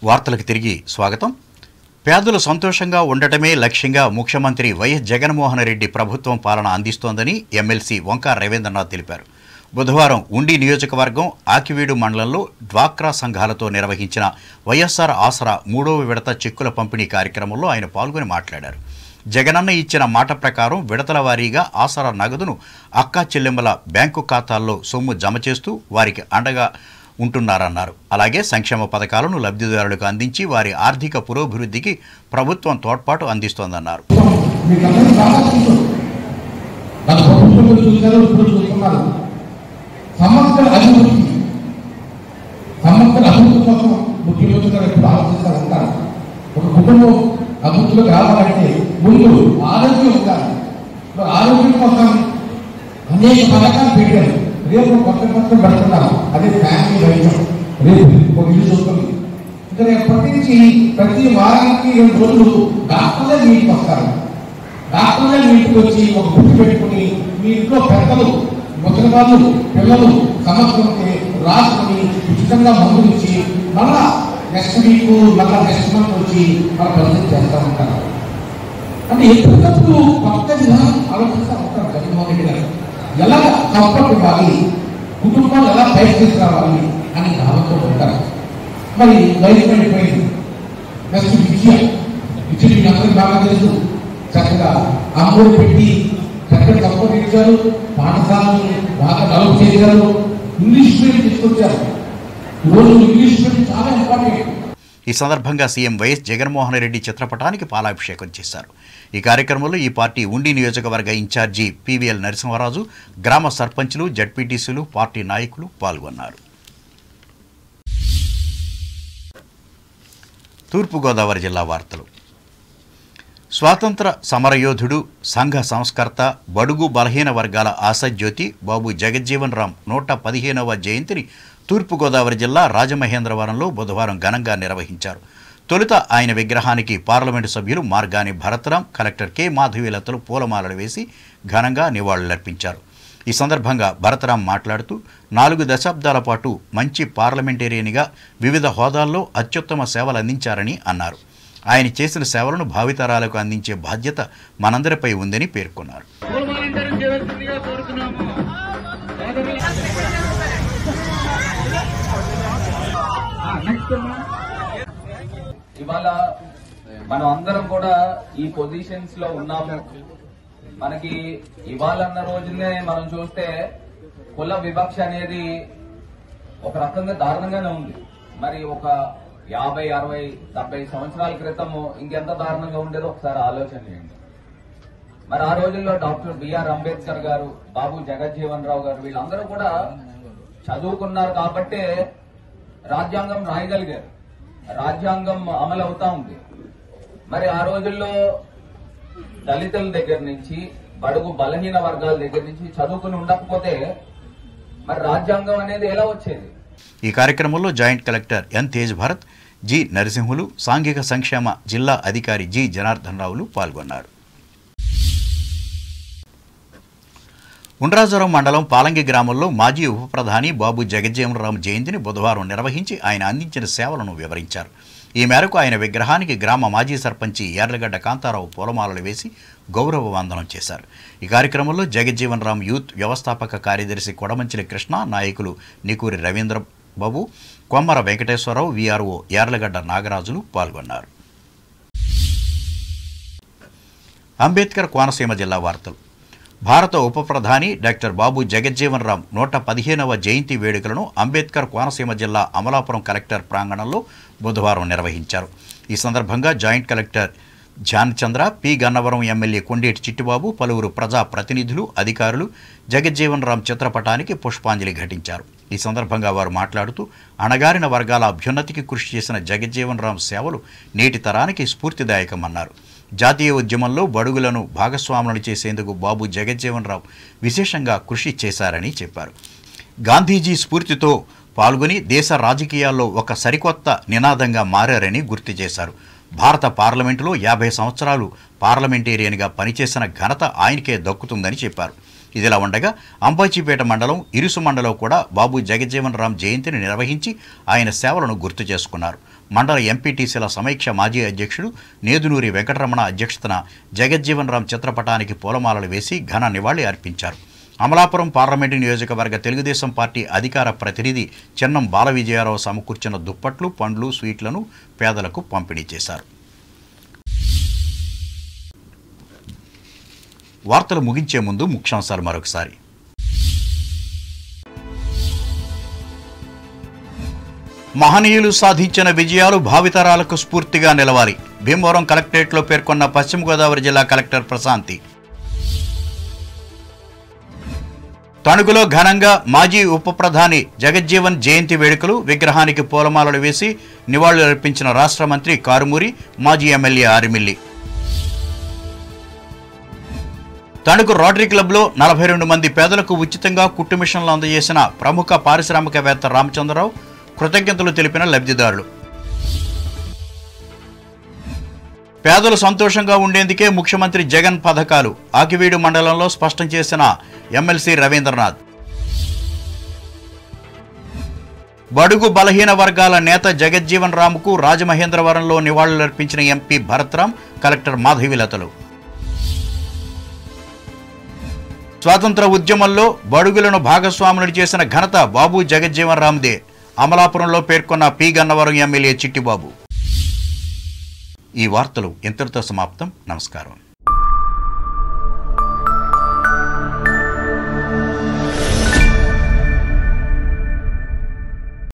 వార్తలకు తిరిగి స్వాగతం పేదలు సంతోషంగా ఉండటమే లక్ష్యంగా ముఖ్యమంత్రి వైఎస్ జగన్మోహన్ రెడ్డి ప్రభుత్వం పాలన అందిస్తోందని ఎమ్మెల్సీ వంకా రవీంద్రనాథ్ తెలిపారు బుధవారం ఉండి నియోజకవర్గం ఆకివీడు మండలంలో డ్వాక్రా సంఘాలతో నిర్వహించిన వైఎస్ఆర్ ఆసరా మూడవ విడత చెక్కుల పంపిణీ కార్యక్రమంలో ఆయన పాల్గొని మాట్లాడారు జగనన్న ఇచ్చిన మాట ప్రకారం విడతల వారీగా ఆసరా నగదును అక్కా చెల్లెమ్మల బ్యాంకు ఖాతాల్లో సొమ్ము జమ చేస్తూ వారికి అండగా ఉంటున్నారన్నారు అలాగే సంక్షేమ పథకాలను లబ్ధిదారులకు అందించి వారి ఆర్థిక పురోభివృద్ధికి ప్రభుత్వం తోడ్పాటు అందిస్తోందన్నారు మీకు అందరికీ బాగా తెలుసు గత ప్రభుత్వంలో చూశారు ఇప్పుడు చూస్తున్నారు సమగ్ర అభివృద్ధి సమగ్ర అభివృద్ధి కోసం ముఖ్యమంత్రి గారు ఎప్పుడు ఆలోచిస్తారు అంటారు ఒక కుటుంబం అభివృద్ధిలోకి రావాలంటే ముందు ఆరోగ్యం ఉండాలి ఇప్పుడు ఆరోగ్యం కోసం అనేక పథకాలు పెట్టారు రేపు కొత్త కొత్త పెడుతున్నారు అదే ఫ్యామిలీ వైద్యం రేపు ఒక ఇల్లు చూస్తుంది ఇక్కడ ఎప్పటి నుంచి ప్రతి వారానికి రెండు రోజులు డాక్టర్లే మీ ఇంటికి వస్తారు డాక్టర్లే మీ ఇంటికి వచ్చి ఒక బుక్ పెట్టుకుని మీ ఇంట్లో పెద్దలు ముసలి వాళ్ళు పిల్లలు సమస్యలకి రాసుకుని ఉచితంగా మందులు ఇచ్చి మళ్ళా నెక్స్ట్ వీక్ మళ్ళా నెక్స్ట్ మంత్ వచ్చి మన పరిస్థితి చేస్తూ ఉంటారు అంటే ఎప్పటికప్పుడు కొత్త విధానం ఆలోచిస్తూ ఉంటారు జగన్మోహన్ రెడ్డి గారు ఎలా సపోర్ట్ ఇవ్వాలి కుటుంబాలు ఎలా బయట తీసుకురావాలి అని భావంతో ఉంటారు మరి వైద్యం అయిపోయింది నెక్స్ట్ విద్య విద్య మీకు అందరికీ బాగా తెలుసు చక్కగా అమ్మఒడి పెట్టి చక్కగా సపోర్ట్ ఇచ్చారు పాఠశాలను బాగా డెవలప్ చేశారు ఇంగ్లీష్ మీడియం తీసుకొచ్చారు ఈరోజు ఇంగ్లీష్ మీడియం చాలా ఇంపార్టెంట్ ఈ సందర్భంగా సీఎం వైఎస్ జగన్మోహన్ రెడ్డి చిత్రపటానికి పాలాభిషేకం చేశారు ఈ కార్యక్రమంలో ఈ పార్టీ ఉండి నియోజకవర్గ ఇన్ఛార్జి పివిఎల్ నరసింహరాజు గ్రామ సర్పంచులు జడ్పీటీసీలు పార్టీ నాయకులు పాల్గొన్నారు తూర్పుగోదావరి జిల్లా వార్తలు స్వాతంత్ర సమరయోధుడు సంఘ సంస్కర్త బడుగు బలహీన వర్గాల ఆశాజ్యోతి బాబు జగజ్జీవన్ రామ్ నూట పదిహేనవ జయంతిని తూర్పుగోదావరి జిల్లా రాజమహేంద్రవరంలో బుధవారం ఘనంగా నిర్వహించారు తొలుత ఆయన విగ్రహానికి పార్లమెంటు సభ్యులు మార్గాని భరతరాం కలెక్టర్ కె మాధవీలతలు పూలమాలలు వేసి ఘనంగా నివాళులర్పించారు ఈ సందర్భంగా భరతరాం మాట్లాడుతూ నాలుగు దశాబ్దాల పాటు మంచి పార్లమెంటేరియన్గా వివిధ హోదాల్లో అత్యుత్తమ సేవలు అందించారని అన్నారు ఆయన చేసిన సేవలను భావితరాలకు అందించే బాధ్యత మనందరిపై ఉందని పేర్కొన్నారు పూలమాలంకరణ చేయవలసిందిగా కోరుతున్నాము నెక్స్ట్ అమ్మా ఇవాళ మనం అందరం కూడా ఈ పొజిషన్స్ లో ఉన్నాము మనకి ఇవాళన్న రోజునే మనం చూస్తే కుల వివక్ష అనేది ఒక రకంగా దారుణంగానే ఉంది మరి ఒక యాభై అరవై డెబ్బై సంవత్సరాల క్రితము ఇంకెంత దారుణంగా ఉండేదో ఒకసారి ఆలోచన చేయండి మరి ఆ రోజుల్లో డాక్టర్ బిఆర్ అంబేద్కర్ గారు బాబు జగజ్జీవన్ రావు గారు వీళ్ళందరూ కూడా చదువుకున్నారు కాబట్టే రాజ్యాంగం రాయగలిగారు రాజ్యాంగం అమలు అవుతా ఉంది మరి ఆ రోజుల్లో దళితుల దగ్గర నుంచి బడుగు బలహీన వర్గాల దగ్గర నుంచి చదువుకుని ఉండకపోతే మరి రాజ్యాంగం అనేది ఎలా వచ్చేది ఈ కార్యక్రమంలో joint collector N Tej Bharat G Narasimhulu సాంఘిక సంక్షేమ జిల్లా అధికారి జి జనార్దన్ రావులు పాల్గొన్నారు ఉండ్రాజవరం మండలం పాలంగి గ్రామంలో మాజీ ఉప ప్రధాని బాబు జగజ్జీవనరామ్ జయంతిని బుధవారం నిర్వహించి ఆయన అందించిన సేవలను వివరించారు ఈ మేరకు ఆయన విగ్రహానికి గ్రామ మాజీ సర్పంచి యార్లగడ్డ కాంతారావు పూలమాలలు వేసి గౌరవ వందనం చేశారు ఈ కార్యక్రమంలో జగజ్జీవన్ రామ్ యూత్ వ్యవస్థాపక కార్యదర్శి కొడమంచిలి కృష్ణ నాయకులు నికూరి రవీంద్ర బాబు కొమ్మర వెంకటేశ్వరరావు వీఆర్ఓ యార్లగడ్డ నాగరాజులు పాల్గొన్నారు అంబేద్కర్ కోనసీమ జిల్లా వార్తలు భారత ఉప ప్రధాని డాక్టర్ బాబు జగజ్జీవన్ రామ్ నూట పదిహేనవ జయంతి వేడుకలను అంబేద్కర్ కోనసీమ జిల్లా అమలాపురం కలెక్టర్ ప్రాంగణంలో బుధవారం నిర్వహించారు ఈ సందర్భంగా joint collector Dhyanchandra P Gannavaram MLA Kondeti Chittibabu పలువురు ప్రజా ప్రతినిధులు అధికారులు జగజ్జీవన్ రామ్ చిత్రపటానికి పుష్పాంజలి ఘటించారు ఈ సందర్భంగా వారు మాట్లాడుతూ అణగారిన వర్గాల అభ్యున్నతికి కృషి చేసిన జగజ్జీవన్ రామ్ సేవలు నేటి తరానికి స్ఫూర్తిదాయకమన్నారు జాతీయ ఉద్యమంలో బడుగులను భాగస్వాములను చేసేందుకు బాబు జగజ్జీవన్ రావు విశేషంగా కృషి చేశారని చెప్పారు గాంధీజీ స్ఫూర్తితో పాల్గొని దేశ రాజకీయాల్లో ఒక సరికొత్త నినాదంగా మారారని గుర్తు చేశారు భారత పార్లమెంటులో యాభై సంవత్సరాలు పార్లమెంటేరియన్గా పనిచేసిన ఘనత ఆయనకే దక్కుతుందని చెప్పారు ఇదిలా ఉండగా అంబాజీపేట మండలం ఇరుసు మండలం కూడా బాబు జగజ్జీవన్ రామ్ జయంతిని నిర్వహించి ఆయన సేవలను గుర్తు చేసుకున్నారు మండల ఎంపీటీసీల సమీక్ష మాజీ అధ్యక్షుడు నేదునూరి వెంకటరమణ అధ్యక్షతన జగజ్జీవన్ రామ్ చిత్రపటానికి పూలమాలలు వేసి ఘన నివాళి అర్పించారు అమలాపురం పార్లమెంటు నియోజకవర్గ తెలుగుదేశం పార్టీ అధికార ప్రతినిధి చెన్నం బాల విజయారావు సమకూర్చిన దుప్పట్లు పండ్లు స్వీట్లను పేదలకు పంపిణీ చేశారు వార్తలు ముగించే ముందు ముఖ్యాంశాలు మరొకసారి మహనీయులు సాధించిన విజయాలు భావితరాలకు స్ఫూర్తిగా నిలవాలి భీమవరం కలెక్టరేట్లో పేర్కొన్న పశ్చిమ గోదావరి జిల్లా కలెక్టర్ ప్రశాంతి తణుకులో ఘనంగా మాజీ ఉప ప్రధాని జగజ్జీవన్ జయంతి వేడుకలు విగ్రహానికి పూలమాలలు వేసి నివాళులర్పించిన రాష్ట్ర మంత్రి కారుమూరి మాజీ ఎమ్మెల్యే ఆరిమిల్లి తణుకు రోటరీ క్లబ్లో నలభై రెండు మంది పేదలకు ఉచితంగా కుట్టు మిషన్లు అందజేసిన ప్రముఖ పారిశ్రామికవేత్త రామచంద్రరావు కృతజ్ఞతలు తెలిపిన లబ్ధిదారులు పేదలు సంతోషంగా ఉండేందుకే ముఖ్యమంత్రి జగన్ పథకాలు ఆకివీడు మండలంలో స్పష్టం చేసిన ఎమ్మెల్సీ రవీంద్రనాథ్ బడుగు బలహీన వర్గాల నేత జగజ్జీవన్ రాముకు రాజమహేంద్రవరంలో నివాళులర్పించిన ఎంపీ భరత్రాం కలెక్టర్ మాధవిలతలు స్వాతంత్ర ఉద్యమంలో బడుగులను భాగస్వాములు చేసిన ఘనత బాబు జగజ్జీవన్ రామ్దే అమలాపురంలో పేర్కొన్న పి గన్నవరం ఎమ్మెల్యే చిట్టిబాబు ఈ వార్తలు ఇంతటితో సమాప్తం నమస్కారం